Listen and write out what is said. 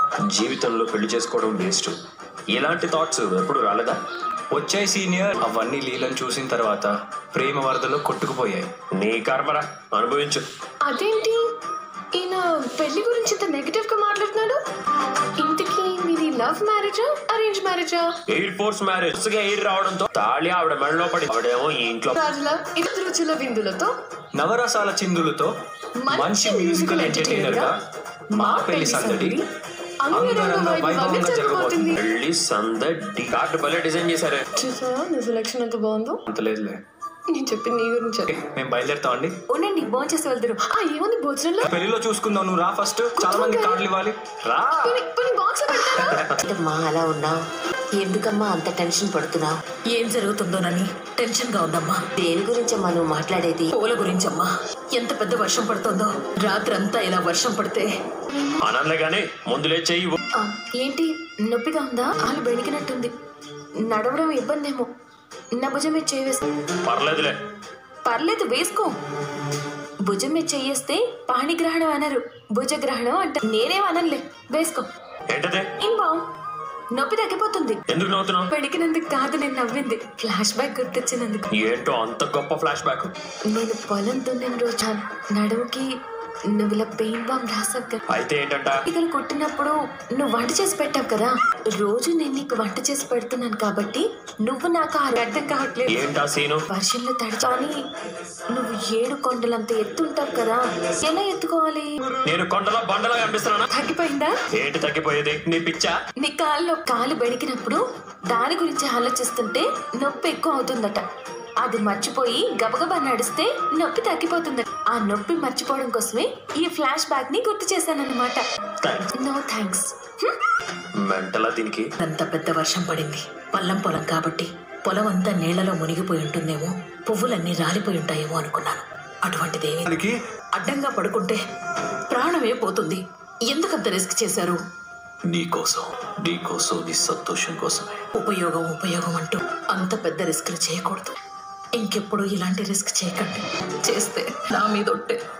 జీవితంలో పెళ్లి చేసుకోవడం వేస్ట్ ఇలాంటి థాట్స్ ఎప్పుడు రాలేదా వచ్చాయి సీనియర్ అవన్నీ లీలను చూసిన తర్వాత ప్రేమ వరదలో కొట్టుకుపోయాయి నీ కర్మరా అనుభవించు అదేంటి ఈయన పెళ్లి గురించి ఇంత నెగటివ్ గా మాట్లాడుతున్నాడు ఇంటికి మీది లవ్ మ్యారేజా అరేంజ్ మ్యారేజా ఎయిర్ ఫోర్స్ మ్యారేజ్ ఎయిర్ రావడంతో తాళి ఆవిడ మెడలో పడి ఆవిడేమో ఈ ఇంట్లో రాజుల ఇద్దరు రుచుల విందులతో నవరసాల చిందులతో మంచి మ్యూజికల్ ఎంటర్టైనర్ గా మా పెళ్లి సందడి అంగరంగ వైభవంగా జరగబోతుంది పెళ్లి సందడి కార్డు భలే డిజైన్ చేశారే చూసావా నీ సెలక్షన్ ఎంత బాగుందో అంత లేదులే నేను చెప్పింది నీ గురించి మేము బయలుదేరుతామండి ఉండండి భోంచేసి వెళ్తారు ఆ ఏముంది భోజనంలో పెళ్లిలో చూసుకుందాం నువ్వు రా ఫస్ట్ చాలా మంది కార్డులు ఇవ్వాలి రా కొన్ని కొన్ని బాక్స్ పెడతారా ఏంటమ్మా అలా ఉన్నావు ఎందుకమ్మా అంత టెన్షన్ పడుతున్నావు ఏం జరుగుతుందోనని టెన్షన్ గా ఉందమ్మా దేని గురించమ్మా నువ్వు మాట్లాడేది పూల గురించమ్మా ఎంత పెద్ద వర్షం పడుతుందో రాత్రంతా ఇలా వర్షం పడితే అనలే గానీ ముందులే చెయ్యి ఇవ్వు. ఆ, ఏంటి నొప్పిగా ఉందా కాలు బెణికినట్టుంది నడవడం ఇబ్బందేమో నా భుజం మీద చేయేసి పర్లేదులే పర్లేదు వేసుకో భుజం మీద చెయ్యేస్తే పాణిగ్రహణం అనరు భుజగ్రహణం అంట నేనేం అనలే వేసుకో ఏంటదే ఏం బావు నొప్పి తగ్గిపోతుంది ఎందుకు నవ్వుతున్నావు పెడికినందుకు కాదు నేను నవ్వింది ఫ్లాష్ బ్యాక్ గుర్తొచ్చినందుకు ఏంటో అంత గొప్ప ఫ్లాష్ బ్యాక్ నేను పొలం దున్నిన రోజు నడుముకి నువ్వు ఇలా పెయిన్ బాంబ్ రాసావు కదా అయితే ఏంటంట ఇక్కడ కొట్టినప్పుడు నువ్వు వంట చేసి పెట్టావు కదా రోజు నేను నీకు వంట చేసి పెడుతున్నాను కాబట్టి నువ్వు నాకు ఆ అర్థం కావట్లేదు ఏంటా సీను వర్షంలో తడిచాని నువ్వు ఏడు కొండలంత ఎత్తు ఉంటావు కదా ఎలా ఎత్తుకోవాలి నేను కొండలో బండలా కనిపిస్తున్నానా తగ్గిపోయిందా ఏంటి తగ్గిపోయేది నీ పిచ్చా నీ కాల్లో కాలు బెడికినప్పుడు దాని గురించి ఆలోచిస్తుంటే నొప్పి ఎక్కువ అవుతుందట అది మర్చిపోయి గబగబా నడిస్తే నొప్పి తగ్గిపోతుందట ఆ నొప్పి మర్చిపోవడం కోసమే ఈ ఫ్లాష్ బ్యాక్ ని గుర్తు చేశానన్నమాట థ్యాంక్స్ నో థ్యాంక్స్ మెంటలా దీనికి అంత పెద్ద వర్షం పడింది పల్లం పొలం కాబట్టి పొలం అంతా నీళ్లలో మునిగిపోయి ఉంటుందేమో పువ్వులన్నీ రాలిపోయి ఉంటాయేమో అనుకున్నాను అటువంటిదేమీ దానికి అడ్డంగా పడుకుంటే ప్రాణమే పోతుంది ఎందుకంత రిస్క్ చేశారు నీ కోసం నీ కోసం నీ సంతోషం కోసమే ఉపయోగం ఉపయోగం అంటూ అంత పెద్ద రిస్క్లు చేయకూడదు ఇంకెప్పుడు ఇలాంటి రిస్క్ చేయకండి చేస్తే నా మీద ఒట్టే